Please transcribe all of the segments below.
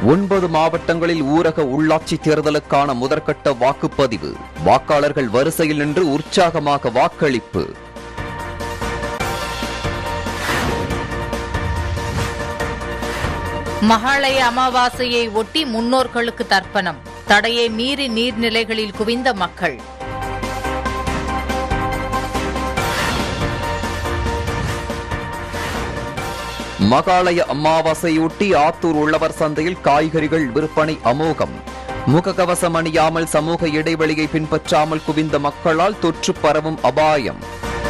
ஒன்பது மாவட்டங்களில் ஊரக உள்ளாட்சி தேர்தலுக்கான முதற்கட்ட வாக்குப்பதிவு வாக்காளர்கள் வரிசையில் நின்று உற்சாகமாக வாக்களிப்பு மகாளய அமாவாசையை ஒட்டி முன்னோர்களுக்கு தர்ப்பணம் தடையை மீறி நீர்நிலைகளில் குவிந்த மக்கள் மகாலய அமாவாசையொட்டி ஆத்தூர் உழவர் சந்தையில் காய்கறிகள் விற்பனை அமோகம் முகக்கவசம் அணியாமல் சமூக இடைவெளியை பின்பற்றாமல் குவிந்த மக்களால் தொற்று பரவும் அபாயம்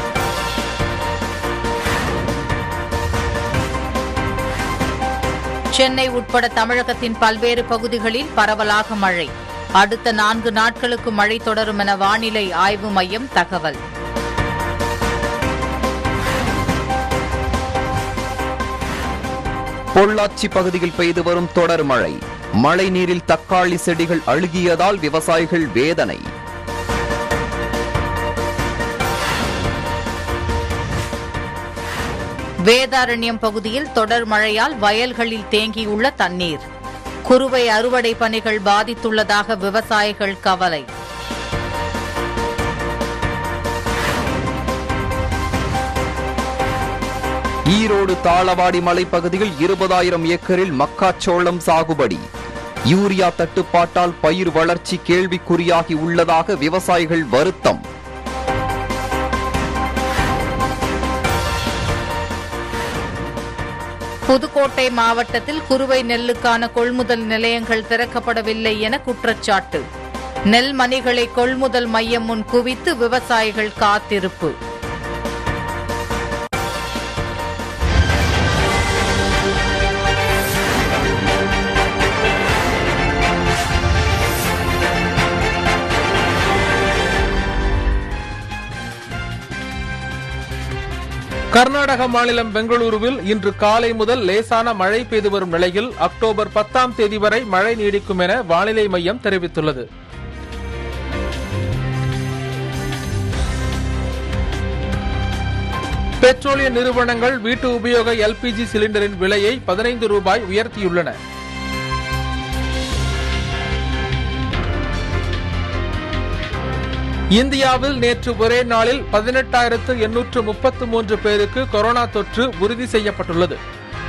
சென்னை உட்பட தமிழகத்தின் பல்வேறு பகுதிகளில் பரவலாக மழை அடுத்த நான்கு நாட்களுக்கு மழை தொடரும் என வானிலை ஆய்வு மையம் தகவல் பொள்ளாச்சி பகுதியில் பெய்து வரும் தொடர் மழை மழை நீரில் தக்காளி செடிகள் அழுகியதால் விவசாயிகள் வேதனை வேதாரண்யம் பகுதியில் தொடர் மழையால் வயல்களில் தேங்கியுள்ள தண்ணீர் குறுவை அறுவடை பணிகள் பாதித்துள்ளதாக விவசாயிகள் கவலை ஈரோடு தாளவாடி மலைப்பகுதியில் இருபதாயிரம் ஏக்கரில் மக்காச்சோளம் சாகுபடி யூரியா தட்டுப்பாட்டால் பயிர் வளர்ச்சி கேள்விக்குறியாகி உள்ளதாக விவசாயிகள் வருத்தம் புதுக்கோட்டை மாவட்டத்தில் குறுவை நெல்லுக்கான கொள்முதல் நிலையங்கள் திறக்கப்படவில்லை என குற்றச்சாட்டு நெல் மணிகளை கொள்முதல் மையம் முன் குவித்து விவசாயிகள் காத்திருப்பு கர்நாடக மாநிலம் பெங்களூருவில் இன்று காலை முதல் லேசான மழை பெய்து வரும் நிலையில் அக்டோபர் பத்தாம் தேதி வரை மழை நீடிக்கும் என வானிலை மையம் தெரிவித்துள்ளது பெட்ரோலிய நிறுவனங்கள் வீட்டு உபயோக எல்பிஜி சிலிண்டரின் விலையை பதினைந்து ரூபாய் உயர்த்தியுள்ளன இந்தியாவில் நேற்று ஒரே நாளில் பதினெட்டாயிரத்து எண்ணூற்று முப்பத்து மூன்று பேருக்கு கொரோனா தொற்று உறுதி செய்யப்பட்டுள்ளது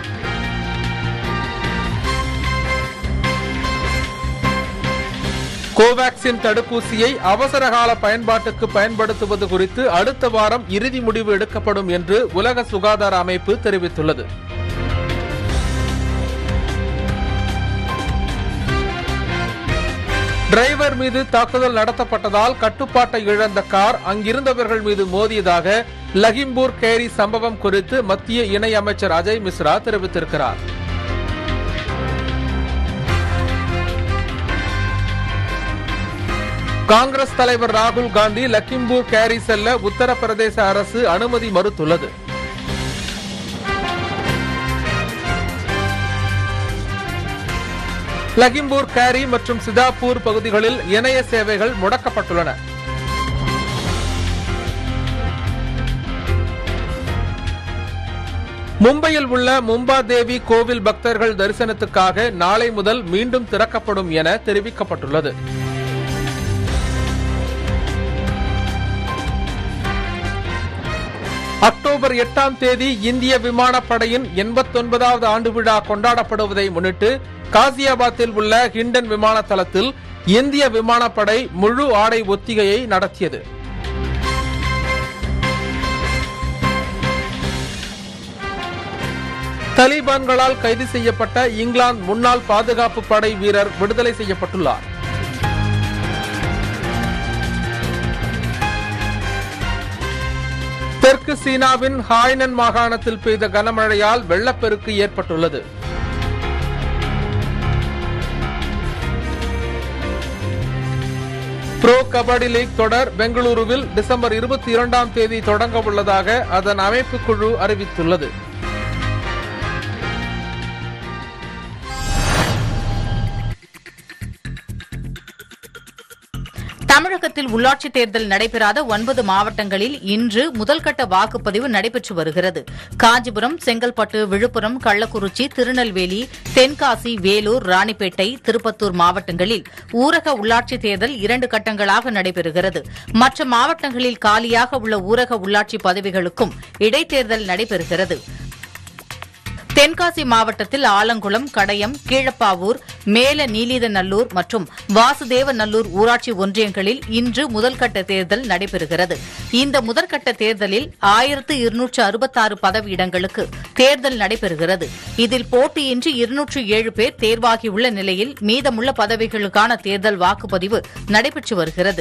கோவாக்சின் தடுப்பூசியை அவசரகால பயன்பாட்டுக்கு பயன்படுத்துவது குறித்து அடுத்த வாரம் இறுதி முடிவு எடுக்கப்படும் என்று உலக சுகாதார அமைப்பு தெரிவித்துள்ளது டிரைவர் மீது தாக்குதல் நடத்தப்பட்டதால் கட்டுப்பாட்டை இழந்த கார் அங்கிருந்தவர்கள் மீது மோதியதாக லகிம்பூர் கேரி சம்பவம் குறித்து மத்திய இணை அமைச்சர் அஜய் மிஸ்ரா தெரிவித்திருக்கிறார் காங்கிரஸ் தலைவர் ராகுல் காந்தி லக்கிம்பூர் கேரி செல்ல உத்தரப்பிரதேச அரசு அனுமதி மறுத்துள்ளது லகிம்பூர் கேரி மற்றும் சிதாப்பூர் பகுதிகளில் இணைய சேவைகள் முடக்கப்பட்டுள்ளன மும்பையில் உள்ள மும்பா தேவி கோவில் பக்தர்கள் தரிசனத்துக்காக நாளை முதல் மீண்டும் திறக்கப்படும் என தெரிவிக்கப்பட்டுள்ளது அக்டோபர் எட்டாம் தேதி இந்திய விமானப்படையின் எண்பத்தொன்பதாவது ஆண்டு விழா கொண்டாடப்படுவதை முன்னிட்டு காசியாபாத்தில் உள்ள ஹிண்டன் விமான தளத்தில் இந்திய விமானப்படை முழு ஆடை ஒத்திகையை நடத்தியது தலிபான்களால் கைது செய்யப்பட்ட இங்கிலாந்து முன்னாள் பாதுகாப்பு படை வீரர் விடுதலை செய்யப்பட்டுள்ளார் தெற்கு சீனாவின் ஹாய்னன் மாகாணத்தில் பெய்த கனமழையால் வெள்ளப்பெருக்கு ஏற்பட்டுள்ளது ப்ரோ கபடி லீக் தொடர் பெங்களூருவில் டிசம்பர் இருபத்தி இரண்டாம் தேதி தொடங்க உள்ளதாக அதன் அமைப்பு குழு அறிவித்துள்ளது தமிழகத்தில் உள்ளாட்சித் தேர்தல் நடைபெறாத ஒன்பது மாவட்டங்களில் இன்று முதல்கட்ட வாக்குப்பதிவு நடைபெற்று வருகிறது காஞ்சிபுரம் செங்கல்பட்டு விழுப்புரம் கள்ளக்குறிச்சி திருநெல்வேலி தென்காசி வேலூர் ராணிப்பேட்டை திருப்பத்தூர் மாவட்டங்களில் ஊரக உள்ளாட்சித் தேர்தல் இரண்டு கட்டங்களாக நடைபெறுகிறது மற்ற மாவட்டங்களில் காலியாக உள்ள ஊரக உள்ளாட்சி பதவிகளுக்கும் இடைத்தேர்தல் நடைபெறுகிறது தென்காசி மாவட்டத்தில் ஆலங்குளம் கடையம் கீழப்பாவூர் மேல நீலிதநல்லூர் மற்றும் வாசுதேவநல்லூர் ஊராட்சி ஒன்றியங்களில் இன்று முதல்கட்ட தேர்தல் நடைபெறுகிறது இந்த முதற்கட்ட தேர்தலில் ஆயிரத்து இருநூற்று அறுபத்தாறு பதவியிடங்களுக்கு தேர்தல் நடைபெறுகிறது இதில் போட்டியின்றி இருநூற்று ஏழு பேர் தேர்வாகியுள்ள நிலையில் மீதமுள்ள பதவிகளுக்கான தேர்தல் வாக்குப்பதிவு நடைபெற்று வருகிறது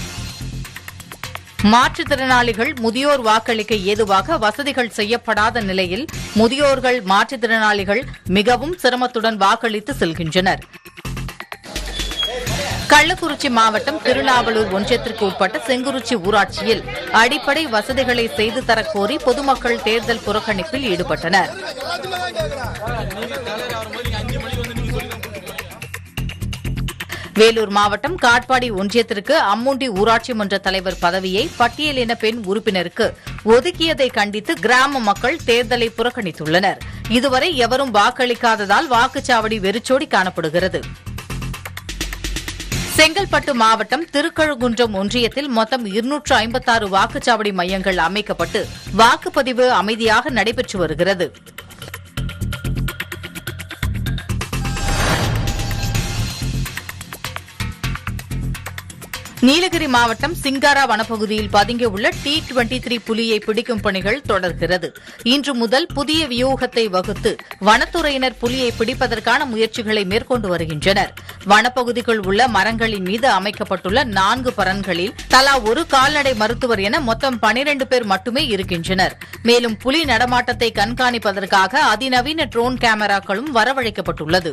மாற்றுத்திறனாளிகள் முதியோர் வாக்களிக்க ஏதுவாக வசதிகள் செய்யப்படாத நிலையில் முதியோர்கள் மாற்றுத்திறனாளிகள் மிகவும் சிரமத்துடன் வாக்களித்து செல்கின்றனர் கள்ளக்குறிச்சி மாவட்டம் திருநாவலூர் ஒன்றியத்திற்கு உட்பட்ட செங்குறிச்சி ஊராட்சியில் அடிப்படை வசதிகளை செய்து தரக்கோரி பொதுமக்கள் தேர்தல் புறக்கணிப்பில் ஈடுபட்டனர் வேலூர் மாவட்டம் காட்பாடி ஒன்றியத்திற்கு அம்முண்டி ஊராட்சி மன்ற தலைவர் பதவியை பட்டியலின பெண் உறுப்பினருக்கு ஒதுக்கியதை கண்டித்து கிராம மக்கள் தேர்தலை புறக்கணித்துள்ளனர் இதுவரை எவரும் வாக்களிக்காததால் வாக்குச்சாவடி வெறிச்சோடி காணப்படுகிறது செங்கல்பட்டு மாவட்டம் திருக்கழுகுன்றம் ஒன்றியத்தில் மொத்தம் இருநூற்று ஐம்பத்தாறு வாக்குச்சாவடி மையங்கள் அமைக்கப்பட்டு வாக்குப்பதிவு அமைதியாக நடைபெற்று வருகிறது நீலகிரி மாவட்டம் சிங்காரா வனப்பகுதியில் பதுங்கியுள்ள டி டுவெண்டி த்ரீ புலியை பிடிக்கும் பணிகள் தொடர்கிறது இன்று முதல் புதிய வியூகத்தை வகுத்து வனத்துறையினர் புலியை பிடிப்பதற்கான முயற்சிகளை மேற்கொண்டு வருகின்றனர் வனப்பகுதிக்குள் உள்ள மரங்களின் மீது அமைக்கப்பட்டுள்ள நான்கு பரன்களில் தலா ஒரு கால்நடை மருத்துவர் என மொத்தம் பனிரண்டு பேர் மட்டுமே இருக்கின்றனர் மேலும் புலி நடமாட்டத்தை கண்காணிப்பதற்காக அதிநவீன ட்ரோன் கேமராக்களும் வரவழைக்கப்பட்டுள்ளது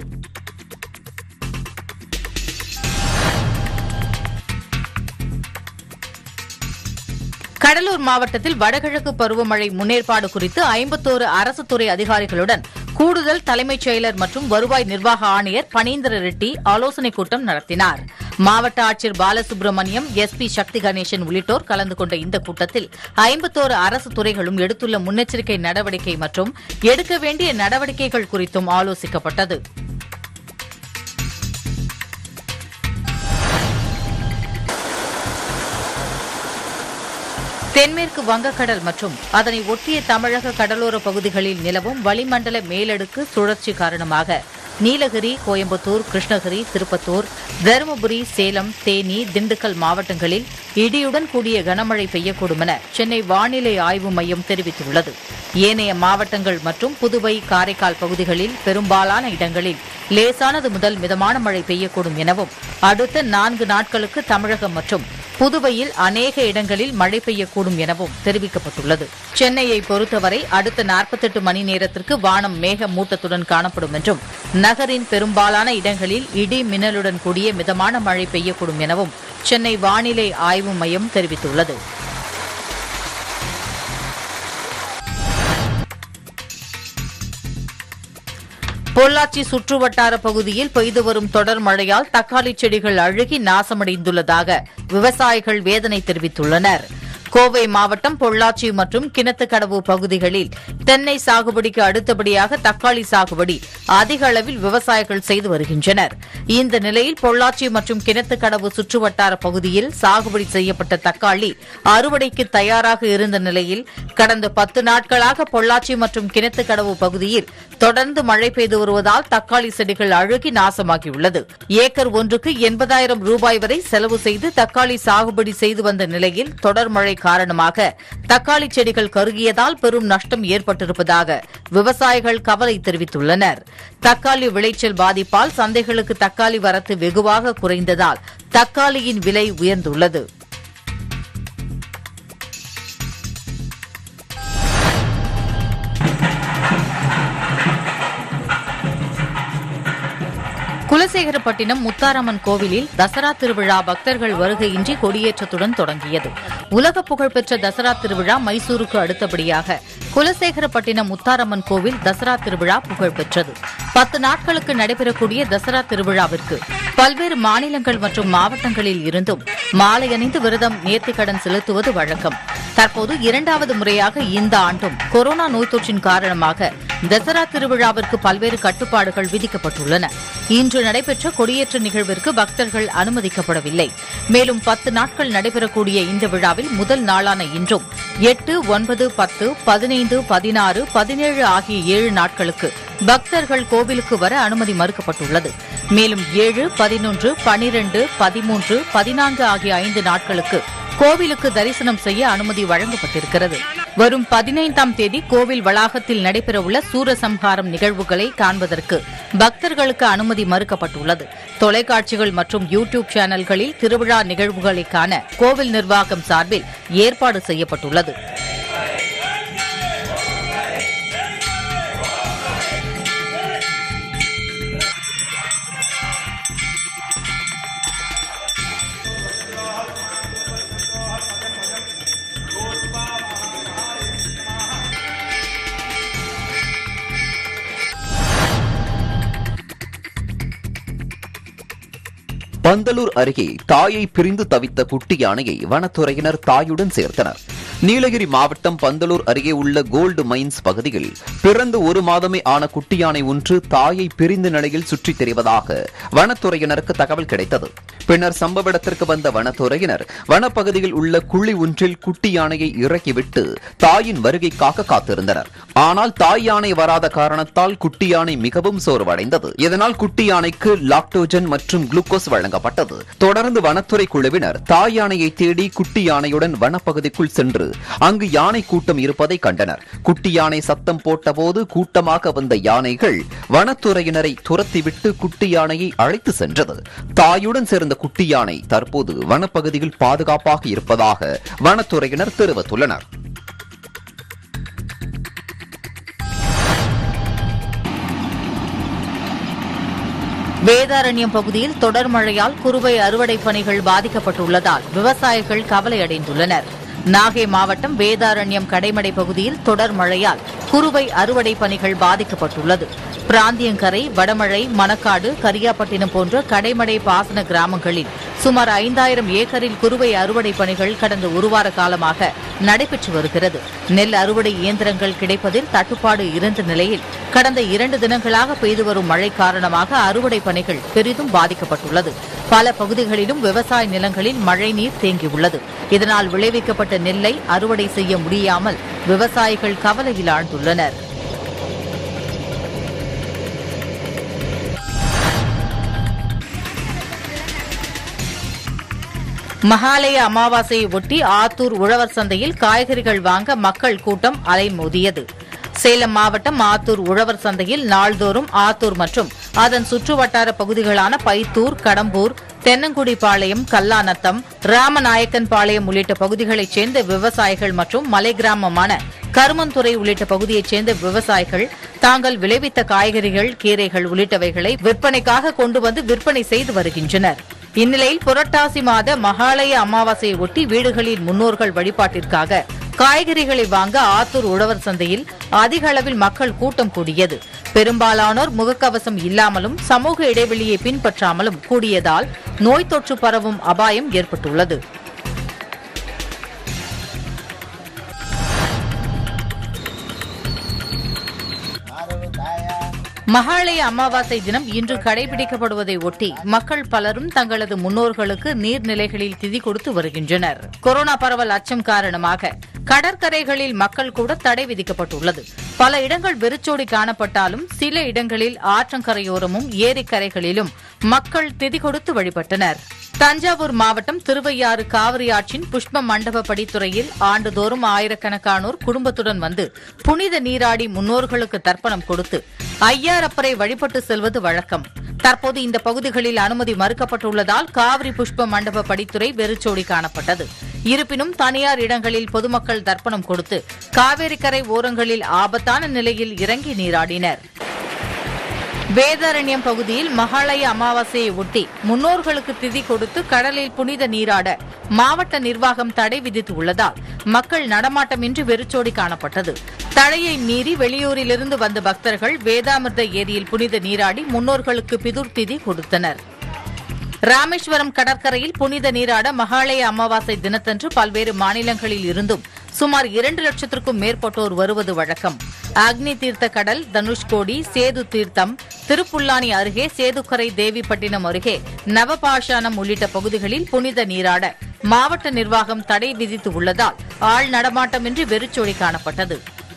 கடலூர் மாவட்டத்தில் வடகிழக்கு பருவமழை முன்னேற்பாடு குறித்து ஐம்பத்தோரு அரசு துறை அதிகாரிகளுடன் கூடுதல் தலைமைச் செயலர் மற்றும் வருவாய் நிர்வாக ஆணையர் பனீந்திர ரெட்டி ஆலோசனைக் கூட்டம் நடத்தினார் மாவட்ட ஆட்சியர் பாலசுப்ரமணியம் எஸ் பி சக்தி கணேசன் உள்ளிட்டோர் கலந்து கொண்ட இந்த கூட்டத்தில் ஐம்பத்தோரு அரசு துறைகளும் எடுத்துள்ள முன்னெச்சரிக்கை நடவடிக்கை மற்றும் எடுக்க வேண்டிய நடவடிக்கைகள் குறித்தும் ஆலோசிக்கப்பட்டது தென்மேற்கு வங்கக்கடல் மற்றும் அதனை ஒட்டிய தமிழக கடலோர பகுதிகளில் நிலவும் வளிமண்டல மேலடுக்கு சுழற்சி காரணமாக நீலகிரி கோயம்புத்தூர் கிருஷ்ணகிரி திருப்பத்தூர் தருமபுரி சேலம் தேனி திண்டுக்கல் மாவட்டங்களில் இடியுடன் கூடிய கனமழை பெய்யக்கூடும் என சென்னை வானிலை ஆய்வு மையம் தெரிவித்துள்ளது ஏனைய மாவட்டங்கள் மற்றும் புதுவை காரைக்கால் பகுதிகளில் பெரும்பாலான இடங்களில் லேசானது முதல் மிதமான மழை பெய்யக்கூடும் எனவும் அடுத்த நான்கு நாட்களுக்கு தமிழகம் மற்றும் புதுவையில் அநேக இடங்களில் மழை பெய்யக்கூடும் எனவும் தெரிவிக்கப்பட்டுள்ளது சென்னையை பொறுத்தவரை அடுத்த 48 மணி நேரத்திற்கு வானம் மேக மூட்டத்துடன் காணப்படும் என்றும் நகரின் பெரும்பாலான இடங்களில் இடி மின்னலுடன் கூடிய மிதமான மழை பெய்யக்கூடும் எனவும் சென்னை வானிலை ஆய்வு மையம் தெரிவித்துள்ளது பொள்ளாச்சி சுற்றுவட்டார பகுதியில் பெய்து வரும் தொடர் மழையால் தக்காளி செடிகள் அழுகி நாசமடைந்துள்ளதாக விவசாயிகள் வேதனை தெரிவித்துள்ளனர் கோவை மாவட்டம் பொள்ளாச்சி மற்றும் கிணத்துக்கடவு பகுதிகளில் தென்னை சாகுபடிக்கு அடுத்தபடியாக தக்காளி சாகுபடி அதிக அளவில் விவசாயிகள் செய்து வருகின்றனர் இந்த நிலையில் பொள்ளாச்சி மற்றும் கிணத்துக்கடவு சுற்றுவட்டார பகுதியில் சாகுபடி செய்யப்பட்ட தக்காளி அறுவடைக்கு தயாராக இருந்த நிலையில் கடந்த பத்து நாட்களாக பொள்ளாச்சி மற்றும் கிணத்துக்கடவு பகுதியில் தொடர்ந்து மழை பெய்து வருவதால் தக்காளி செடிகள் அழுகி நாசமாகியுள்ளது ஏக்கர் ஒன்றுக்கு எண்பதாயிரம் ரூபாய் வரை செலவு செய்து தக்காளி சாகுபடி செய்து வந்த நிலையில் தொடர் மழை காரணமாக தக்காளி செடிகள் கருகியதால் பெரும் நஷ்டம் ஏற்பட்டிருப்பதாக விவசாயிகள் கவலை தெரிவித்துள்ளனர் தக்காளி விளைச்சல் பாதிப்பால் சந்தைகளுக்கு தக்காளி வரத்து வெகுவாக குறைந்ததால் தக்காளியின் விலை உயர்ந்துள்ளது குலசேகர குலசேகரப்பட்டினம் முத்தாரம்மன் கோவிலில் தசரா திருவிழா பக்தர்கள் வருகையின்றி கொடியேற்றத்துடன் தொடங்கியது உலக புகழ்பெற்ற தசரா திருவிழா மைசூருக்கு அடுத்தபடியாக குலசேகரப்பட்டினம் முத்தாரம்மன் கோவில் தசரா திருவிழா புகழ்பெற்றது பத்து நாட்களுக்கு நடைபெறக்கூடிய தசரா திருவிழாவிற்கு பல்வேறு மாநிலங்கள் மற்றும் மாவட்டங்களில் இருந்தும் மாலை அணிந்து விரதம் நேர்த்திக்கடன் செலுத்துவது வழக்கம் தற்போது இரண்டாவது முறையாக இந்த ஆண்டும் கொரோனா நோய் தொற்றின் காரணமாக தசரா திருவிழாவிற்கு பல்வேறு கட்டுப்பாடுகள் விதிக்கப்பட்டுள்ளன இன்று நடைபெற்ற கொடியேற்ற நிகழ்விற்கு பக்தர்கள் அனுமதிக்கப்படவில்லை மேலும் பத்து நாட்கள் நடைபெறக்கூடிய இந்த விழாவில் முதல் நாளான இன்றும் எட்டு ஒன்பது பத்து பதினைந்து பதினாறு பதினேழு ஆகிய ஏழு நாட்களுக்கு பக்தர்கள் கோவிலுக்கு வர அனுமதி மறுக்கப்பட்டுள்ளது மேலும் ஏழு பதினொன்று பனிரெண்டு பதிமூன்று பதினான்கு ஆகிய ஐந்து நாட்களுக்கு கோவிலுக்கு தரிசனம் செய்ய அனுமதி வழங்கப்பட்டிருக்கிறது வரும் பதினைந்தாம் தேதி கோவில் வளாகத்தில் நடைபெறவுள்ள சூரசம்ஹாரம் நிகழ்வுகளை காண்பதற்கு பக்தர்களுக்கு அனுமதி மறுக்கப்பட்டுள்ளது தொலைக்காட்சிகள் மற்றும் யூ டியூப் சேனல்களில் திருவிழா நிகழ்வுகளை காண கோவில் நிர்வாகம் சார்பில் ஏற்பாடு செய்யப்பட்டுள்ளது பந்தலூர் அருகே தாயை பிரிந்து தவித்த குட்டி யானையை வனத்துறையினர் தாயுடன் சேர்த்தனர் நீலகிரி மாவட்டம் பந்தலூர் அருகே உள்ள கோல்டு மைன்ஸ் பகுதியில் பிறந்து ஒரு மாதமே ஆன குட்டி யானை ஒன்று தாயை பிரிந்த நிலையில் சுற்றித் திரிவதாக வனத்துறையினருக்கு தகவல் கிடைத்தது பின்னர் சம்பவ இடத்திற்கு வந்த வனத்துறையினர் வனப்பகுதியில் உள்ள குழி ஒன்றில் குட்டி யானையை இறக்கிவிட்டு தாயின் வருகைக்காக காத்திருந்தனர் ஆனால் தாய் யானை வராத காரணத்தால் குட்டி யானை மிகவும் சோர்வடைந்தது இதனால் குட்டி யானைக்கு லாக்டோஜன் மற்றும் குளுக்கோஸ் வழங்கப்பட்டது தொடர்ந்து வனத்துறை குழுவினர் தாய் யானையை தேடி குட்டி யானையுடன் வனப்பகுதிக்குள் சென்று அங்கு யானை கூட்டம் இருப்பதை கண்டனர் குட்டி யானை சத்தம் போட்டபோது கூட்டமாக வந்த யானைகள் வனத்துறையினரை துரத்திவிட்டு குட்டி யானையை அழைத்து சென்றது தாயுடன் சேர்ந்த குட்டி யானை தற்போது வனப்பகுதியில் பாதுகாப்பாக இருப்பதாக வனத்துறையினர் தெரிவித்துள்ளனர் வேதாரண்யம் பகுதியில் தொடர் மழையால் குறுவை அறுவடை பணிகள் பாதிக்கப்பட்டுள்ளதால் விவசாயிகள் கவலையடைந்துள்ளனர் நாகை மாவட்டம் வேதாரண்யம் கடைமடை பகுதியில் தொடர் மழையால் குறுவை அறுவடை பணிகள் பாதிக்கப்பட்டுள்ளது பிராந்தியங்கரை வடமழை மணக்காடு கரியாப்பட்டினம் போன்ற கடைமடை பாசன கிராமங்களில் சுமார் ஐந்தாயிரம் ஏக்கரில் குறுவை அறுவடை பணிகள் கடந்த ஒரு வார காலமாக நடைபெற்று வருகிறது நெல் அறுவடை இயந்திரங்கள் கிடைப்பதில் தட்டுப்பாடு இருந்த நிலையில் கடந்த இரண்டு தினங்களாக பெய்து வரும் மழை காரணமாக அறுவடை பணிகள் பெரிதும் பாதிக்கப்பட்டுள்ளது பல பகுதிகளிலும் விவசாய நிலங்களில் மழைநீர் தேங்கியுள்ளது இதனால் விளைவிக்கப்பட்ட நெல்லை அறுவடை செய்ய முடியாமல் விவசாயிகள் கவலையில் ஆழ்ந்துள்ளனர் மகாலய அமாவாசையை ஒட்டி ஆத்தூர் உழவர் சந்தையில் காய்கறிகள் வாங்க மக்கள் கூட்டம் அலைமோதியது சேலம் மாவட்டம் ஆத்தூர் உழவர் சந்தையில் நாள்தோறும் ஆத்தூர் மற்றும் அதன் சுற்றுவட்டார பகுதிகளான பைத்தூர் கடம்பூர் தென்னங்குடிப்பாளையம் கல்லாநத்தம் ராமநாயக்கன் பாளையம் உள்ளிட்ட பகுதிகளைச் சேர்ந்த விவசாயிகள் மற்றும் மலை கிராமமான கருமந்துறை உள்ளிட்ட பகுதியைச் சேர்ந்த விவசாயிகள் தாங்கள் விளைவித்த காய்கறிகள் கீரைகள் உள்ளிட்டவைகளை விற்பனைக்காக கொண்டு வந்து விற்பனை செய்து வருகின்றனர் இந்நிலையில் புரட்டாசி மாத மகாலய அமாவாசையை ஒட்டி வீடுகளில் முன்னோர்கள் வழிபாட்டிற்காக காய்கறிகளை வாங்க ஆத்தூர் உழவர் சந்தையில் அதிக அளவில் மக்கள் கூட்டம் கூடியது பெரும்பாலானோர் முகக்கவசம் இல்லாமலும் சமூக இடைவெளியை பின்பற்றாமலும் கூடியதால் நோய் தொற்று பரவும் அபாயம் ஏற்பட்டுள்ளது மகாலய அமாவாசை தினம் இன்று கடைபிடிக்கப்படுவதை ஒட்டி மக்கள் பலரும் தங்களது முன்னோர்களுக்கு நீர்நிலைகளில் திதி கொடுத்து வருகின்றனர் கொரோனா பரவல் அச்சம் காரணமாக கடற்கரைகளில் மக்கள் கூட தடை விதிக்கப்பட்டுள்ளது பல இடங்கள் வெறிச்சோடி காணப்பட்டாலும் சில இடங்களில் ஆற்றங்கரையோரமும் ஏரிக்கரைகளிலும் மக்கள் திதி கொடுத்து வழிபட்டனர் தஞ்சாவூர் மாவட்டம் திருவையாறு காவிரி ஆற்றின் புஷ்ப மண்டப படித்துறையில் ஆண்டுதோறும் ஆயிரக்கணக்கானோர் குடும்பத்துடன் வந்து புனித நீராடி முன்னோர்களுக்கு தர்ப்பணம் கொடுத்து ஐயாரப்பரை வழிபட்டு செல்வது வழக்கம் தற்போது இந்த பகுதிகளில் அனுமதி மறுக்கப்பட்டுள்ளதால் காவிரி புஷ்ப மண்டப படித்துறை வெறிச்சோடி காணப்பட்டது இருப்பினும் தனியார் இடங்களில் பொதுமக்கள் தர்ப்பணம் கொடுத்து காவேரிக்கரை ஓரங்களில் ஆபத்தான நிலையில் இறங்கி நீராடினர் வேதாரண்யம் பகுதியில் மகாலய அமாவாசையை ஒட்டி முன்னோர்களுக்கு திதி கொடுத்து கடலில் புனித நீராட மாவட்ட நிர்வாகம் தடை விதித்து உள்ளதால் மக்கள் நடமாட்டமின்றி வெறிச்சோடி காணப்பட்டது தடையை மீறி வெளியூரிலிருந்து வந்த பக்தர்கள் வேதாமிர்த ஏரியில் புனித நீராடி முன்னோர்களுக்கு பிதுர் திதி கொடுத்தனர் ராமேஸ்வரம் கடற்கரையில் புனித நீராட மகாலய அமாவாசை தினத்தன்று பல்வேறு மாநிலங்களில் இருந்தும் சுமார் இரண்டு லட்சத்திற்கும் மேற்பட்டோர் வருவது வழக்கம் அக்னி தீர்த்த கடல் தனுஷ்கோடி சேது தீர்த்தம் திருப்புல்லானி அருகே சேதுக்கரை தேவிப்பட்டினம் அருகே நவபாஷானம் உள்ளிட்ட பகுதிகளில் புனித நீராட மாவட்ட நிர்வாகம் தடை விதித்து உள்ளதால் ஆள் நடமாட்டமின்றி வெறிச்சோடி காணப்பட்டது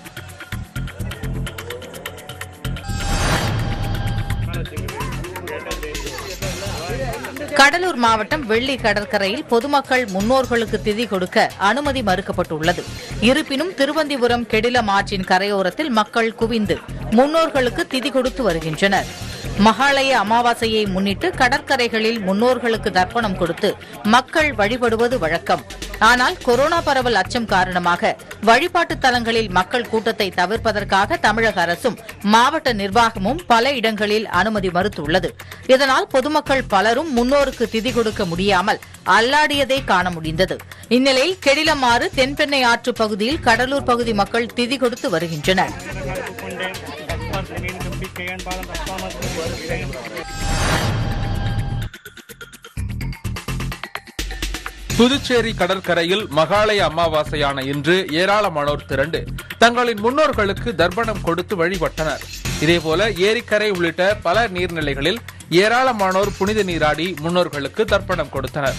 கடலூர் மாவட்டம் வெள்ளி கடற்கரையில் பொதுமக்கள் முன்னோர்களுக்கு திதி கொடுக்க அனுமதி மறுக்கப்பட்டுள்ளது இருப்பினும் திருவந்திபுரம் கெடிலம் ஆற்றின் கரையோரத்தில் மக்கள் குவிந்து முன்னோர்களுக்கு திதி கொடுத்து வருகின்றனர் மகாலய அமாவாசையை முன்னிட்டு கடற்கரைகளில் முன்னோர்களுக்கு தர்ப்பணம் கொடுத்து மக்கள் வழிபடுவது வழக்கம் ஆனால் கொரோனா பரவல் அச்சம் காரணமாக வழிபாட்டு தலங்களில் மக்கள் கூட்டத்தை தவிர்ப்பதற்காக தமிழக அரசும் மாவட்ட நிர்வாகமும் பல இடங்களில் அனுமதி மறுத்துள்ளது இதனால் பொதுமக்கள் பலரும் முன்னோருக்கு திதி கொடுக்க முடியாமல் அல்லாடியதை காண முடிந்தது இந்நிலையில் கெடிலமாறு தென்பெண்ணை ஆற்று பகுதியில் கடலூர் பகுதி மக்கள் திதி கொடுத்து வருகின்றனர் புதுச்சேரி கடற்கரையில் மகாலய அமாவாசையான இன்று ஏராளமானோர் திரண்டு தங்களின் முன்னோர்களுக்கு தர்ப்பணம் கொடுத்து வழிபட்டனர் இதேபோல ஏரிக்கரை உள்ளிட்ட பல நீர்நிலைகளில் ஏராளமானோர் புனித நீராடி முன்னோர்களுக்கு தர்ப்பணம் கொடுத்தனர்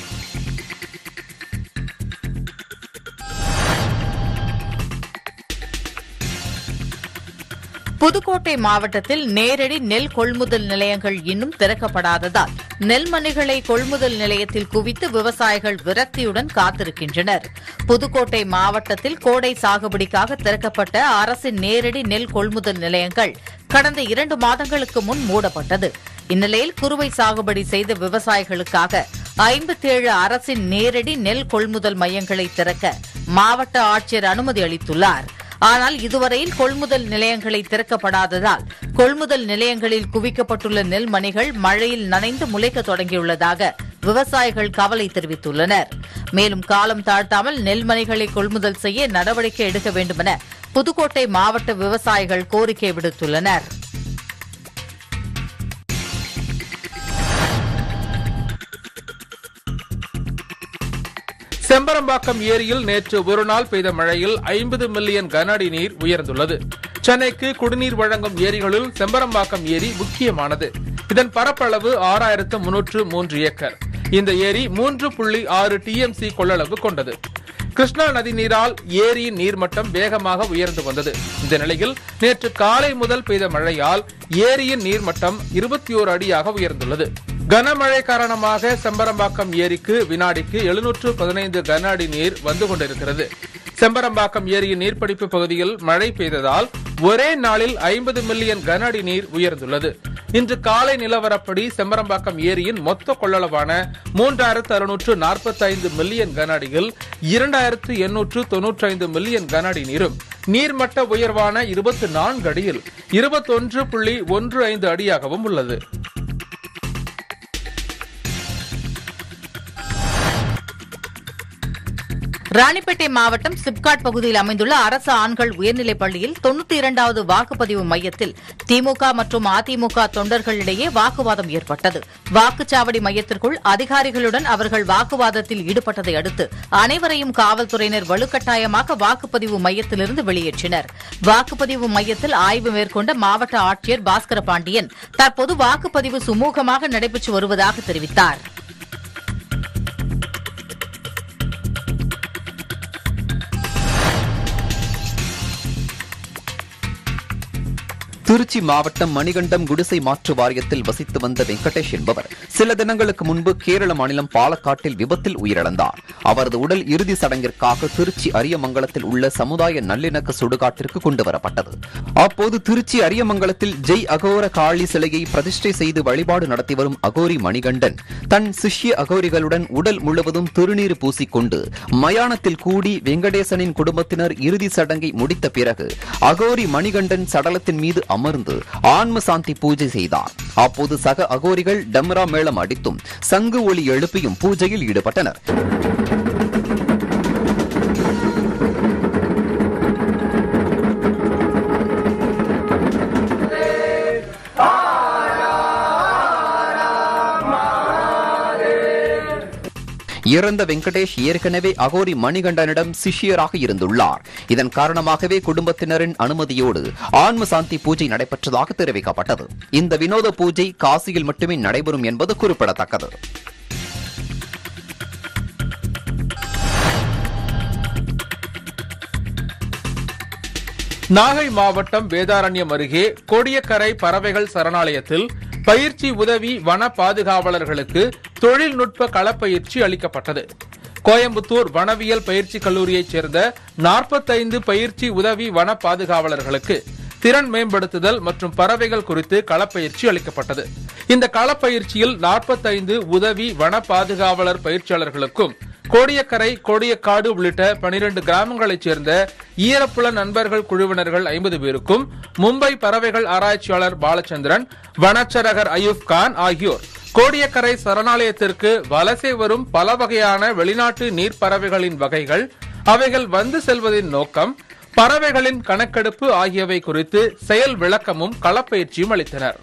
புதுக்கோட்டை மாவட்டத்தில் நேரடி நெல் கொள்முதல் நிலையங்கள் இன்னும் திறக்கப்படாததால் நெல்மணிகளை கொள்முதல் நிலையத்தில் குவித்து விவசாயிகள் விரக்தியுடன் காத்திருக்கின்றனர் புதுக்கோட்டை மாவட்டத்தில் கோடை சாகுபடிக்காக திறக்கப்பட்ட அரசின் நேரடி நெல் கொள்முதல் நிலையங்கள் கடந்த இரண்டு மாதங்களுக்கு முன் மூடப்பட்டது இந்நிலையில் குறுவை சாகுபடி செய்த விவசாயிகளுக்காக ஐம்பத்தேழு அரசின் நேரடி நெல் கொள்முதல் மையங்களை திறக்க மாவட்ட ஆட்சியர் அனுமதி அளித்துள்ளார் ஆனால் இதுவரையில் கொள்முதல் நிலையங்களை திறக்கப்படாததால் கொள்முதல் நிலையங்களில் குவிக்கப்பட்டுள்ள நெல் மணிகள் மழையில் நனைந்து முளைக்க தொடங்கியுள்ளதாக விவசாயிகள் கவலை தெரிவித்துள்ளனர் மேலும் காலம் தாழ்த்தாமல் நெல் மணிகளை கொள்முதல் செய்ய நடவடிக்கை எடுக்க வேண்டுமென புதுக்கோட்டை மாவட்ட விவசாயிகள் கோரிக்கை விடுத்துள்ளனர் செம்பரம்பாக்கம் ஏரியில் நேற்று ஒரு நாள் பெய்த மழையில் ஐம்பது மில்லியன் கன அடி நீர் உயர்ந்துள்ளது சென்னைக்கு குடிநீர் வழங்கும் ஏரிகளுள் செம்பரம்பாக்கம் ஏரி முக்கியமானது இதன் பரப்பளவு ஆறாயிரத்து முன்னூற்று மூன்று ஏக்கர் இந்த ஏரி மூன்று புள்ளி ஆறு டிஎம்சி கொள்ளளவு கொண்டது கிருஷ்ணா நதி நீரால் ஏரியின் நீர்மட்டம் வேகமாக உயர்ந்து வந்தது இந்த நிலையில் நேற்று காலை முதல் பெய்த மழையால் ஏரியின் நீர்மட்டம் இருபத்தி ஓரு அடியாக உயர்ந்துள்ளது கனமழை காரணமாக செம்பரம்பாக்கம் ஏரிக்கு வினாடிக்கு எழுநூற்று பதினைந்து கன அடி நீர் வந்து கொண்டிருக்கிறது செம்பரம்பாக்கம் ஏரியின் நீர்பிடிப்பு பகுதியில் மழை பெய்ததால் ஒரே நாளில் ஐம்பது மில்லியன் கன அடி நீர் உயர்ந்துள்ளது இன்று காலை நிலவரப்படி செம்பரம்பாக்கம் ஏரியின் மொத்த கொள்ளளவான மூன்றாயிரத்து அறுநூற்று நாற்பத்தி ஐந்து மில்லியன் கன அடியில் இரண்டாயிரத்து எண்ணூற்று தொன்னூற்றி ஐந்து மில்லியன் கன அடி நீரும் நீர்மட்ட உயர்வான இருபத்தி நான்கு அடியில் இருபத்தொன்று புள்ளி ஒன்று ஐந்து அடியாகவும் உள்ளது ராணிப்பேட்டை மாவட்டம் சிப்காட் பகுதியில் அமைந்துள்ள அரசு ஆண்கள் உயர்நிலைப் பள்ளியில் தொண்ணூத்தி இரண்டாவது வாக்குப்பதிவு மையத்தில் திமுக மற்றும் அதிமுக தொண்டர்களிடையே வாக்குவாதம் ஏற்பட்டது வாக்குச்சாவடி மையத்திற்குள் அதிகாரிகளுடன் அவர்கள் வாக்குவாதத்தில் ஈடுபட்டதை அடுத்து அனைவரையும் காவல்துறையினர் வலுக்கட்டாயமாக வாக்குப்பதிவு மையத்திலிருந்து வெளியேற்றினர் வாக்குப்பதிவு மையத்தில் ஆய்வு மேற்கொண்ட மாவட்ட ஆட்சியர் பாஸ்கர பாண்டியன் தற்போது வாக்குப்பதிவு சுமூகமாக நடைபெற்று வருவதாக தெரிவித்தார் திருச்சி மாவட்டம் மணிகண்டம் குடிசை மாற்று வாரியத்தில் வசித்து வந்த வெங்கடேஷ் என்பவர் சில தினங்களுக்கு முன்பு கேரள மாநிலம் பாலக்காட்டில் விபத்தில் உயிரிழந்தார் அவரது உடல் இறுதி சடங்கிற்காக திருச்சி அரியமங்கலத்தில் உள்ள சமுதாய நல்லிணக்க சுடுகாட்டிற்கு கொண்டு வரப்பட்டது அப்போது திருச்சி அரியமங்கலத்தில் ஜெய் அகோர காளி சிலையை பிரதிஷ்டை செய்து வழிபாடு நடத்தி வரும் அகோரி மணிகண்டன் தன் சிஷ்ய அகோரிகளுடன் உடல் முழுவதும் திருநீர் பூசிக்கொண்டு மயானத்தில் கூடி வெங்கடேசனின் குடும்பத்தினர் இறுதி சடங்கை முடித்த பிறகு அகோரி மணிகண்டன் சடலத்தின் மீது அமர்ந்து அமர்ந்து ஆன்ம சாந்தி பூஜை செய்தார் அப்போது சக அகோரிகள் டம்ரா மேளம் அடித்தும் சங்கு ஒளி எழுப்பியும் பூஜையில் ஈடுபட்டனர் இறந்த வெங்கடேஷ் ஏற்கனவே அகோரி மணிகண்டனிடம் சிஷ்யராக இருந்துள்ளார் இதன் காரணமாகவே குடும்பத்தினரின் அனுமதியோடு ஆன்ம சாந்தி பூஜை நடைபெற்றதாக தெரிவிக்கப்பட்டது இந்த வினோத பூஜை காசியில் மட்டுமே நடைபெறும் என்பது குறிப்பிடத்தக்கது நாகை மாவட்டம் வேதாரண்யம் அருகே கோடியக்கரை பறவைகள் சரணாலயத்தில் பயிற்சி உதவி வன பாதுகாவலர்களுக்கு தொழில்நுட்ப களப்பயிற்சி அளிக்கப்பட்டது கோயம்புத்தூர் வனவியல் பயிற்சி கல்லூரியைச் சேர்ந்த 45 பயிற்சி உதவி வன பாதுகாவலர்களுக்கு திறன் மேம்படுத்துதல் மற்றும் பறவைகள் குறித்து களப்பயிற்சி அளிக்கப்பட்டது இந்த களப்பயிற்சியில் 45 உதவி வன பாதுகாவலர் பயிற்சியாளர்களுக்கும் கோடியக்கரை கோடியக்காடு உள்ளிட்ட 12 கிராமங்களைச் சேர்ந்த ஈரப்புல நண்பர்கள் குழுவினர்கள் ஐம்பது பேருக்கும் மும்பை பறவைகள் ஆராய்ச்சியாளர் பாலச்சந்திரன் வனச்சரகர் அயூப் கான் ஆகியோர் கோடியக்கரை சரணாலயத்திற்கு வலசை வரும் பல வகையான வெளிநாட்டு நீர்ப்பறவைகளின் வகைகள் அவைகள் வந்து செல்வதின் நோக்கம் பறவைகளின் கணக்கெடுப்பு ஆகியவை குறித்து செயல் விளக்கமும் களப்பயிற்சியும் அளித்தனர்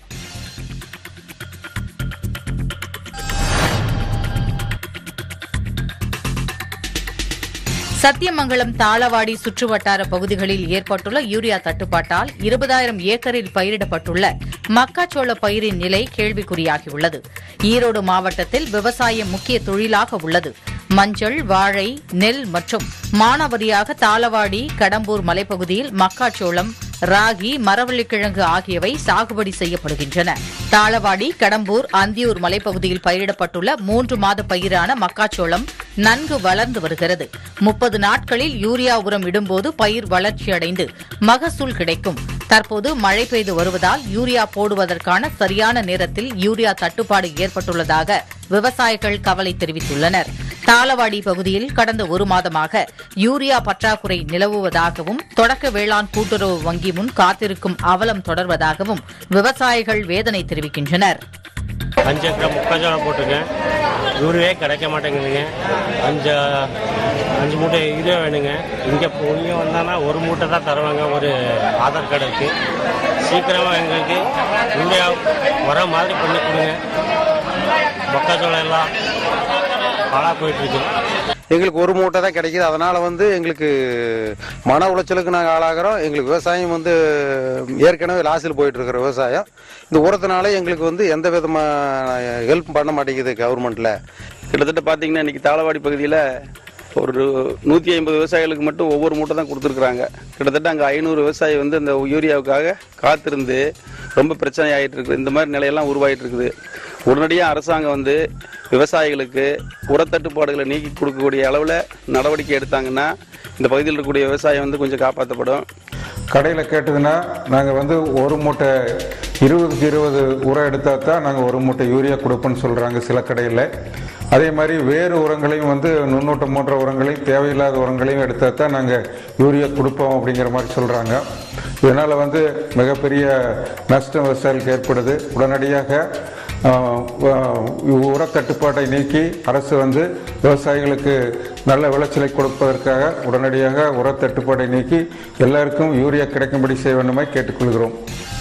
சத்தியமங்கலம் தாளவாடி சுற்றுவட்டார பகுதிகளில் ஏற்பட்டுள்ள யூரியா தட்டுப்பாட்டால் இருபதாயிரம் ஏக்கரில் பயிரிடப்பட்டுள்ள மக்காச்சோள பயிரின் நிலை கேள்விக்குறியாகியுள்ளது ஈரோடு மாவட்டத்தில் விவசாயம் முக்கிய தொழிலாக உள்ளது மஞ்சள் வாழை நெல் மற்றும் மானாவரியாக தாளவாடி கடம்பூர் மலைப்பகுதியில் மக்காச்சோளம் ராகி மரவள்ளிக்கிழங்கு ஆகியவை சாகுபடி செய்யப்படுகின்றன தாளவாடி கடம்பூர் அந்தியூர் மலைப்பகுதியில் பயிரிடப்பட்டுள்ள மூன்று மாத பயிரான மக்காச்சோளம் நன்கு வளர்ந்து வருகிறது முப்பது நாட்களில் யூரியா உரம் இடும்போது பயிர் வளர்ச்சியடைந்து மகசூல் கிடைக்கும் தற்போது மழை பெய்து வருவதால் யூரியா போடுவதற்கான சரியான நேரத்தில் யூரியா தட்டுப்பாடு ஏற்பட்டுள்ளதாக விவசாயிகள் கவலை தெரிவித்துள்ளனர் தாளவாடி பகுதியில் கடந்த ஒரு மாதமாக யூரியா பற்றாக்குறை நிலவுவதாகவும் தொடக்க வேளாண் கூட்டுறவு வங்கி முன் காத்திருக்கும் அவலம் தொடர்வதாகவும் விவசாயிகள் வேதனை தெரிவிக்கின்றனர் அஞ்சு ஏக்கரை முக்காஞ்சோளம் போட்டிருக்கேன் யூரியாவே கிடைக்க மாட்டேங்குதுங்க அஞ்சு அஞ்சு மூட்டை யூரியா வேணுங்க இங்கே இங்கே வந்தானா ஒரு மூட்டை தான் தருவாங்க ஒரு ஆதார் கார்டு இருக்கு சீக்கிரமாக எங்களுக்கு யூரியா வர மாதிரி பண்ணி கொடுங்க மக்காச்சோளம் எல்லாம் பாழாக போயிட்டுருக்கு எங்களுக்கு ஒரு மூட்டை தான் கிடைக்குது அதனால வந்து எங்களுக்கு மன உளைச்சலுக்கு நாங்கள் ஆளாகிறோம் எங்களுக்கு விவசாயம் வந்து ஏற்கனவே லாஸில் போயிட்டு இருக்கிற விவசாயம் இந்த உரத்தினால எங்களுக்கு வந்து எந்த விதமான ஹெல்ப் பண்ண மாட்டேங்குது கவர்மெண்ட்ல கிட்டத்தட்ட பார்த்தீங்கன்னா இன்னைக்கு தாளவாடி பகுதியில் ஒரு நூற்றி ஐம்பது விவசாயிகளுக்கு மட்டும் ஒவ்வொரு மூட்டை தான் கொடுத்துருக்குறாங்க கிட்டத்தட்ட அங்கே ஐநூறு விவசாயி வந்து இந்த யூரியாவுக்காக காத்திருந்து ரொம்ப பிரச்சனை ஆகிட்டு இருக்குது இந்த மாதிரி நிலையெல்லாம் உருவாகிட்டு இருக்குது உடனடியாக அரசாங்கம் வந்து விவசாயிகளுக்கு உரத்தட்டுப்பாடுகளை நீக்கி கொடுக்கக்கூடிய அளவில் நடவடிக்கை எடுத்தாங்கன்னா இந்த பகுதியில் இருக்கக்கூடிய விவசாயம் வந்து கொஞ்சம் காப்பாற்றப்படும் கடையில் கேட்டதுன்னா நாங்கள் வந்து ஒரு மூட்டை இருபதுக்கு இருபது உரம் எடுத்தால் தான் நாங்கள் ஒரு மூட்டை யூரியா கொடுப்போம்னு சொல்கிறாங்க சில கடையில் அதே மாதிரி வேறு உரங்களையும் வந்து நுண்ணூட்டம் போன்ற உரங்களையும் தேவையில்லாத உரங்களையும் எடுத்தால் தான் நாங்கள் யூரியா கொடுப்போம் அப்படிங்கிற மாதிரி சொல்கிறாங்க இதனால் வந்து மிகப்பெரிய நஷ்டம் விவசாயிகளுக்கு ஏற்படுது உடனடியாக ஆஹ், ஆஹ், உரத்தட்டுப்பாட்டை நீக்கி அரசு வந்து விவசாயிகளுக்கு நல்ல விளைச்சலை கொடுப்பதற்காக உடனடியாக உரத்தட்டுப்பாட்டை நீக்கி எல்லாருக்கும் யூரியா கிடைக்கும்படி செய்ய வேண்டுமாய் கேட்டுக்கொள்கிறோம்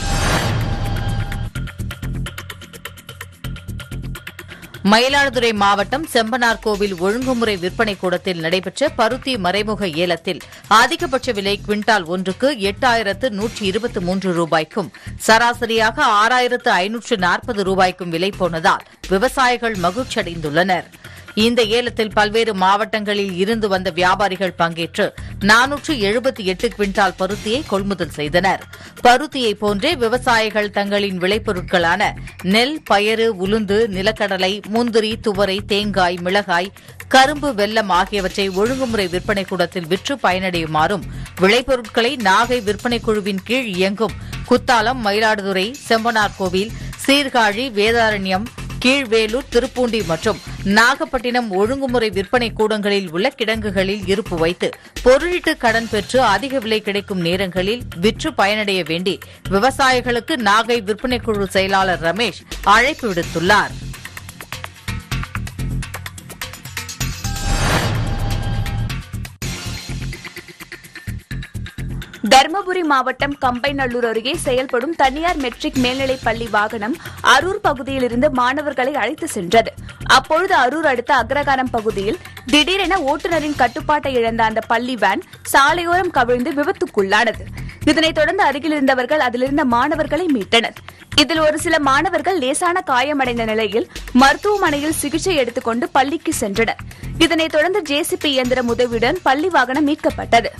மயிலாடுதுறை மாவட்டம் செம்பனார் கோவில் ஒழுங்குமுறை விற்பனை கூடத்தில் நடைபெற்ற பருத்தி மறைமுக ஏலத்தில் அதிகபட்ச விலை குவிண்டால் ஒன்றுக்கு எட்டாயிரத்து நூற்றி இருபத்தி மூன்று ரூபாய்க்கும் சராசரியாக ஆறாயிரத்து ஐநூற்று நாற்பது ரூபாய்க்கும் விலை போனதால் விவசாயிகள் மகிழ்ச்சியடைந்துள்ளனர் இந்த ஏலத்தில் பல்வேறு மாவட்டங்களில் இருந்து வந்த வியாபாரிகள் பங்கேற்று நானூற்று எழுபத்தி எட்டு குவிண்டால் பருத்தியை கொள்முதல் செய்தனர் பருத்தியை போன்றே விவசாயிகள் தங்களின் விளைபொருட்களான நெல் பயறு உளுந்து நிலக்கடலை முந்திரி துவரை தேங்காய் மிளகாய் கரும்பு வெல்லம் ஆகியவற்றை ஒழுங்குமுறை விற்பனை கூடத்தில் விற்று பயனடையுமாறும் விளைபொருட்களை நாகை விற்பனை குழுவின் கீழ் இயங்கும் குத்தாலம் மயிலாடுதுறை செம்பனார் கோவில் சீர்காழி வேதாரண்யம் கீழ்வேலூர் திருப்பூண்டி மற்றும் நாகப்பட்டினம் ஒழுங்குமுறை விற்பனை கூடங்களில் உள்ள கிடங்குகளில் இருப்பு வைத்து பொருளீட்டு கடன் பெற்று அதிக விலை கிடைக்கும் நேரங்களில் விற்று பயனடைய வேண்டி விவசாயிகளுக்கு நாகை விற்பனை குழு செயலாளர் ரமேஷ் அழைப்பு விடுத்துள்ளார் தருமபுரி மாவட்டம் கம்பைநல்லூர் அருகே செயல்படும் தனியார் மெட்ரிக் மேல்நிலைப் பள்ளி வாகனம் அரூர் பகுதியிலிருந்து மாணவர்களை அழைத்து சென்றது அப்பொழுது அரூர் அடுத்த அக்ரகாரம் பகுதியில் திடீரென ஓட்டுநரின் கட்டுப்பாட்டை இழந்த அந்த பள்ளி வேன் சாலையோரம் கவிழ்ந்து விபத்துக்குள்ளானது இதனைத் தொடர்ந்து அருகில் இருந்தவர்கள் அதிலிருந்த மாணவர்களை மீட்டனர் இதில் ஒரு சில மாணவர்கள் லேசான காயமடைந்த நிலையில் மருத்துவமனையில் சிகிச்சை எடுத்துக்கொண்டு பள்ளிக்கு சென்றனர் இதனைத் தொடர்ந்து ஜேசிபி இயந்திரம் உதவியுடன் பள்ளி வாகனம் மீட்கப்பட்டது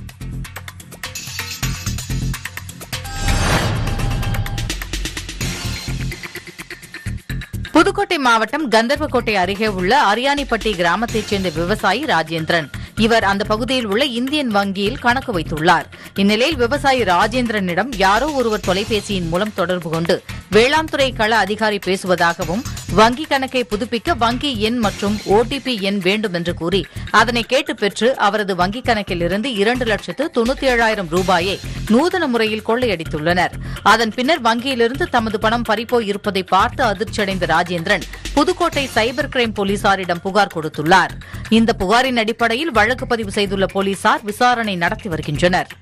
புதுக்கோட்டை மாவட்டம் கந்தர்வக்கோட்டை அருகே உள்ள அரியானிப்பட்டி கிராமத்தைச் சேர்ந்த விவசாயி ராஜேந்திரன் இவர் அந்த பகுதியில் உள்ள இந்தியன் வங்கியில் கணக்கு வைத்துள்ளார் இந்நிலையில் விவசாயி ராஜேந்திரனிடம் யாரோ ஒருவர் தொலைபேசியின் மூலம் தொடர்பு கொண்டு வேளாண் துறை கள அதிகாரி பேசுவதாகவும் வங்கி கணக்கை புதுப்பிக்க வங்கி எண் மற்றும் ஓடிபி எண் வேண்டும் என்று கூறி அதனை கேட்டு பெற்று அவரது வங்கிக் கணக்கில் இருந்து இரண்டு லட்சத்து தொண்ணூத்தி ஏழாயிரம் ரூபாயை நூதன முறையில் கொள்ளையடித்துள்ளனர் அதன் பின்னர் வங்கியிலிருந்து தமது பணம் பறிப்போய் இருப்பதை பார்த்து அதிர்ச்சியடைந்த ராஜேந்திரன் புதுக்கோட்டை சைபர் கிரைம் போலீசாரிடம் புகார் கொடுத்துள்ளார் இந்த புகாரின் அடிப்படையில் வழக்கு பதிவு செய்துள்ள போலீசார் விசாரணை நடத்தி வருகின்றனர்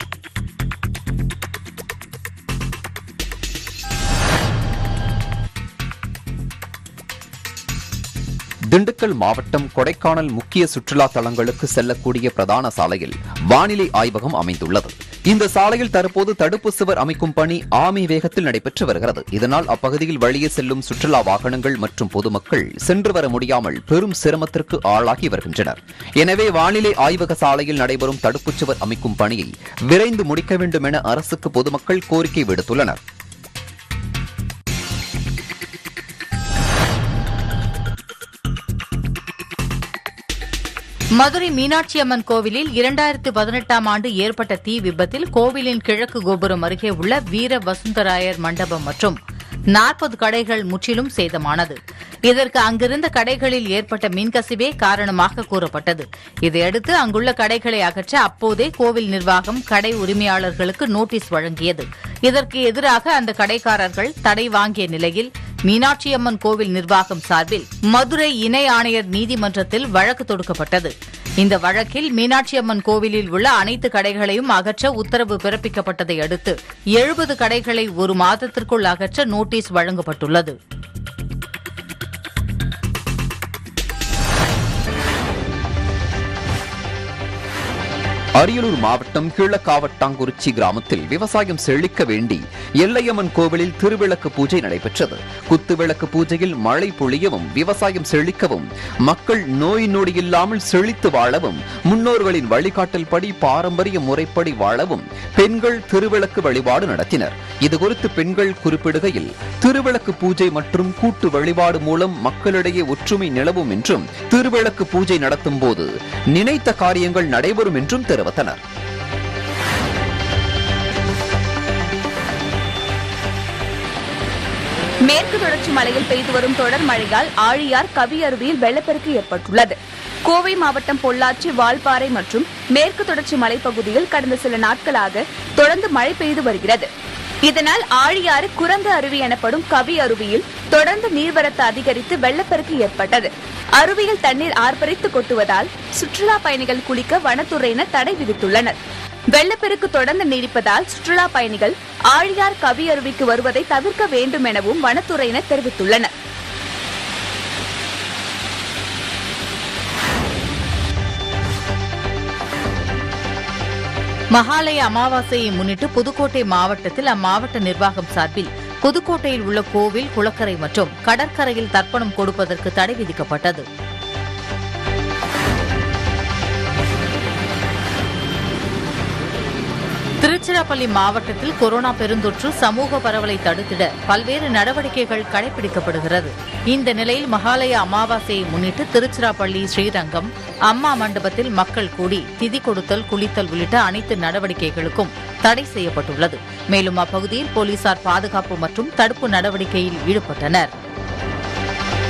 திண்டுக்கல் மாவட்டம் கொடைக்கானல் முக்கிய சுற்றுலா தலங்களுக்கு செல்லக்கூடிய பிரதான சாலையில் வானிலை ஆய்வகம் அமைந்துள்ளது இந்த சாலையில் தற்போது தடுப்பு சுவர் அமைக்கும் பணி ஆமி வேகத்தில் நடைபெற்று வருகிறது இதனால் அப்பகுதியில் வழியே செல்லும் சுற்றுலா வாகனங்கள் மற்றும் பொதுமக்கள் சென்று வர முடியாமல் பெரும் சிரமத்திற்கு ஆளாகி வருகின்றனர் எனவே வானிலை ஆய்வக சாலையில் நடைபெறும் தடுப்புச் சுவர் அமைக்கும் பணியை விரைந்து முடிக்க வேண்டும் என அரசுக்கு பொதுமக்கள் கோரிக்கை விடுத்துள்ளனர் மதுரை மீனாட்சி அம்மன் கோவிலில் இரண்டாயிரத்து பதினெட்டாம் ஆண்டு ஏற்பட்ட தீ விபத்தில் கோவிலின் கிழக்கு கோபுரம் அருகே உள்ள வீர வசுந்தராயர் மண்டபம் மற்றும் நாற்பது கடைகள் முற்றிலும் சேதமானது இதற்கு அங்கிருந்த கடைகளில் ஏற்பட்ட மின்கசிவே காரணமாக கூறப்பட்டது இதையடுத்து அங்குள்ள கடைகளை அகற்ற அப்போதே கோவில் நிர்வாகம் கடை உரிமையாளர்களுக்கு நோட்டீஸ் வழங்கியது இதற்கு எதிராக அந்த கடைக்காரர்கள் தடை வாங்கிய நிலையில் மீனாட்சி அம்மன் கோவில் நிர்வாகம் சார்பில் மதுரை இணை ஆணையர் நீதிமன்றத்தில் வழக்கு தொடுக்கப்பட்டது இந்த வழக்கில் மீனாட்சி அம்மன் கோவிலில் உள்ள அனைத்து கடைகளையும் அகற்ற உத்தரவு பிறப்பிக்கப்பட்டதை அடுத்து எழுபது கடைகளை ஒரு மாதத்திற்குள் அகற்ற நோட்டீஸ் வழங்கப்பட்டுள்ளது அரியலூர் மாவட்டம் கீழக்காவட்டாங்குறிச்சி கிராமத்தில் விவசாயம் செழிக்க வேண்டி எல்லையம்மன் கோவிலில் திருவிளக்கு பூஜை நடைபெற்றது குத்துவிளக்கு பூஜையில் மழை பொழியவும் விவசாயம் செழிக்கவும் மக்கள் நோய் நொடி இல்லாமல் செழித்து வாழவும் முன்னோர்களின் வழிகாட்டல் படி பாரம்பரிய முறைப்படி வாழவும் பெண்கள் திருவிளக்கு வழிபாடு நடத்தினர் இதுகுறித்து பெண்கள் குறிப்பிடுகையில் திருவிளக்கு பூஜை மற்றும் கூட்டு வழிபாடு மூலம் மக்களிடையே ஒற்றுமை நிலவும் என்றும் திருவிளக்கு பூஜை நடத்தும் போது நினைத்த காரியங்கள் நடைபெறும் என்றும் தெரிவித்தனர் மேற்கு தொடர்ச்சி மலையில் பெய்து வரும் தொடர் மழையால் ஆழியார் கவி அருவியில் வெள்ளப்பெருக்கு ஏற்பட்டுள்ளது கோவை மாவட்டம் பொள்ளாச்சி வால்பாறை மற்றும் மேற்கு தொடர்ச்சி மலைப்பகுதியில் கடந்த சில நாட்களாக தொடர்ந்து மழை பெய்து வருகிறது இதனால் ஆழியாறு குரங்கு அருவி எனப்படும் கவி அருவியில் தொடர்ந்து நீர்வரத்து அதிகரித்து வெள்ளப்பெருக்கு ஏற்பட்டது அருவியில் தண்ணீர் ஆர்ப்பரித்து கொட்டுவதால் சுற்றுலா பயணிகள் குளிக்க வனத்துறையினர் தடை விதித்துள்ளனர் வெள்ளப்பெருக்கு தொடர்ந்து நீடிப்பதால் சுற்றுலா பயணிகள் ஆழியார் கவி அருவிக்கு வருவதை தவிர்க்க வேண்டும் எனவும் வனத்துறையினர் தெரிவித்துள்ளனர் மகாலய அமாவாசையை முன்னிட்டு புதுக்கோட்டை மாவட்டத்தில் அம்மாவட்ட நிர்வாகம் சார்பில் புதுக்கோட்டையில் உள்ள கோவில் குளக்கரை மற்றும் கடற்கரையில் தர்ப்பணம் கொடுப்பதற்கு தடை விதிக்கப்பட்டது திருச்சிராப்பள்ளி மாவட்டத்தில் கொரோனா பெருந்தொற்று சமூக பரவலை தடுத்திட பல்வேறு நடவடிக்கைகள் கடைபிடிக்கப்படுகிறது இந்த நிலையில் மகாலய அமாவாசையை முன்னிட்டு திருச்சிராப்பள்ளி ஸ்ரீரங்கம் அம்மா மண்டபத்தில் மக்கள் கூடி திதி கொடுத்தல் குளித்தல் உள்ளிட்ட அனைத்து நடவடிக்கைகளுக்கும் தடை செய்யப்பட்டுள்ளது மேலும் அப்பகுதியில் போலீசார் பாதுகாப்பு மற்றும் தடுப்பு நடவடிக்கையில் ஈடுபட்டனர்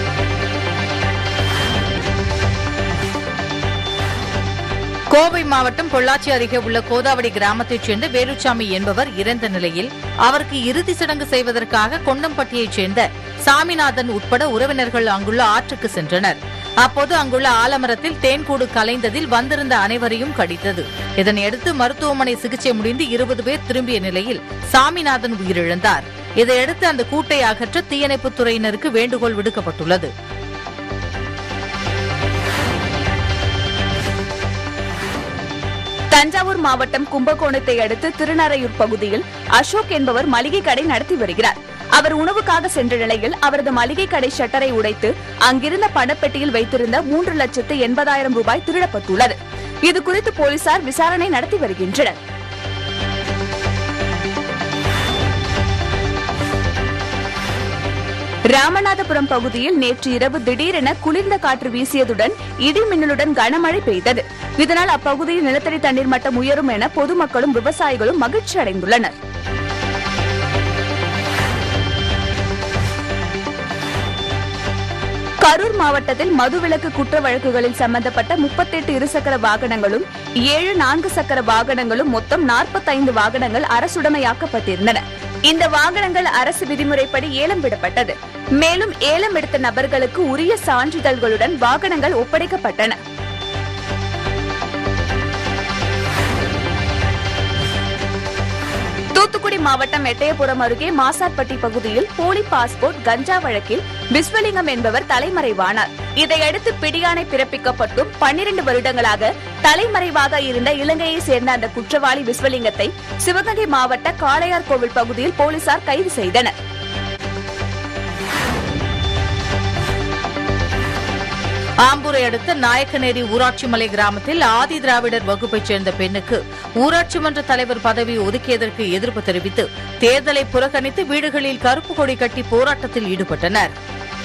கோவை மாவட்டம் பொள்ளாச்சி அருகே உள்ள கோதாவடி கிராமத்தைச் சேர்ந்த வேலுச்சாமி என்பவர் இறந்த நிலையில் அவருக்கு இறுதி சடங்கு செய்வதற்காக கொண்டம்பட்டியைச் சேர்ந்த சாமிநாதன் உட்பட உறவினர்கள் அங்குள்ள ஆற்றுக்கு சென்றனர் அப்போது அங்குள்ள ஆலமரத்தில் தேன்கூடு கலைந்ததில் வந்திருந்த அனைவரையும் கடித்தது இதனையடுத்து மருத்துவமனை சிகிச்சை முடிந்து இருபது பேர் திரும்பிய நிலையில் சாமிநாதன் உயிரிழந்தார் இதையடுத்து அந்த கூட்டை அகற்ற தீயணைப்புத் துறையினருக்கு வேண்டுகோள் விடுக்கப்பட்டுள்ளது தஞ்சாவூர் மாவட்டம் கும்பகோணத்தை அடுத்து திருநறையூர் பகுதியில் அசோக் என்பவர் மளிகை கடை நடத்தி வருகிறார் அவர் உணவுக்காக சென்ற நிலையில் அவரது மளிகை கடை ஷட்டரை உடைத்து அங்கிருந்த பணப்பெட்டியில் வைத்திருந்த மூன்று லட்சத்து எண்பதாயிரம் ரூபாய் திருடப்பட்டுள்ளது இதுகுறித்து போலீசார் விசாரணை நடத்தி வருகின்றனர் ராமநாதபுரம் பகுதியில் நேற்று இரவு திடீரென குளிர்ந்த காற்று வீசியதுடன் இடி மின்னலுடன் கனமழை பெய்தது இதனால் அப்பகுதியில் நிலத்தடி தண்ணீர் மட்டம் உயரும் என பொதுமக்களும் விவசாயிகளும் மகிழ்ச்சி அடைந்துள்ளனர் கரூர் மாவட்டத்தில் மதுவிலக்கு குற்ற வழக்குகளில் சம்பந்தப்பட்ட முப்பத்தெட்டு இருசக்கர வாகனங்களும் ஏழு நான்கு சக்கர வாகனங்களும் மொத்தம் நாற்பத்தைந்து வாகனங்கள் அரசுடைமையாக்கப்பட்டிருந்தன இந்த வாகனங்கள் அரசு விதிமுறைப்படி ஏலம் விடப்பட்டது மேலும் ஏலம் எடுத்த நபர்களுக்கு உரிய சான்றிதழ்களுடன் வாகனங்கள் ஒப்படைக்கப்பட்டன தூத்துக்குடி மாவட்டம் எட்டயபுரம் அருகே மாசார்பட்டி பகுதியில் போலி பாஸ்போர்ட் கஞ்சா வழக்கில் விஸ்வலிங்கம் என்பவர் தலைமறைவானார் இதையடுத்து பிடியாணை பிறப்பிக்கப்பட்டும் பன்னிரண்டு வருடங்களாக தலைமறைவாக இருந்த இலங்கையை சேர்ந்த அந்த குற்றவாளி விஸ்வலிங்கத்தை சிவகங்கை மாவட்ட காளையார் கோவில் பகுதியில் போலீசார் கைது செய்தனர் ஆம்பூரை அடுத்த நாயக்கநேரி ஊராட்சி மலை கிராமத்தில் ஆதி திராவிடர் வகுப்பைச் சேர்ந்த பெண்ணுக்கு ஊராட்சி மன்ற தலைவர் பதவி ஒதுக்கியதற்கு எதிர்ப்பு தெரிவித்து தேர்தலை புறக்கணித்து வீடுகளில் கருப்பு கொடி கட்டி போராட்டத்தில் ஈடுபட்டனர்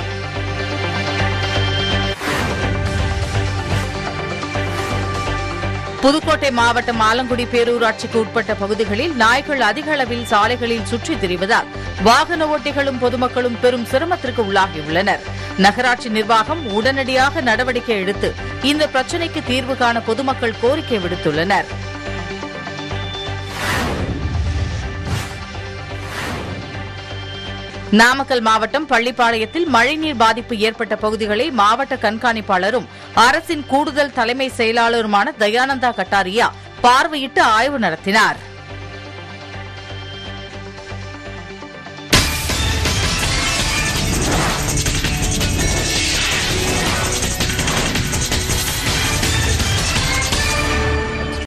புதுக்கோட்டை மாவட்டம் ஆலங்குடி பேரூராட்சிக்கு உட்பட்ட பகுதிகளில் நாய்கள் அதிக அளவில் சாலைகளில் சுற்றித் திரிவதால் வாகன ஓட்டிகளும் பொதுமக்களும் பெரும் சிரமத்திற்கு உள்ளாகியுள்ளனர் நகராட்சி நிர்வாகம் உடனடியாக நடவடிக்கை எடுத்து இந்த பிரச்சினைக்கு தீர்வு காண பொதுமக்கள் கோரிக்கை விடுத்துள்ளனர் நாமக்கல் மாவட்டம் பள்ளிப்பாளையத்தில் மழைநீர் பாதிப்பு ஏற்பட்ட பகுதிகளை மாவட்ட கண்காணிப்பாளரும் அரசின் கூடுதல் தலைமை செயலாளருமான தயானந்தா கட்டாரியா பார்வையிட்டு ஆய்வு நடத்தினார்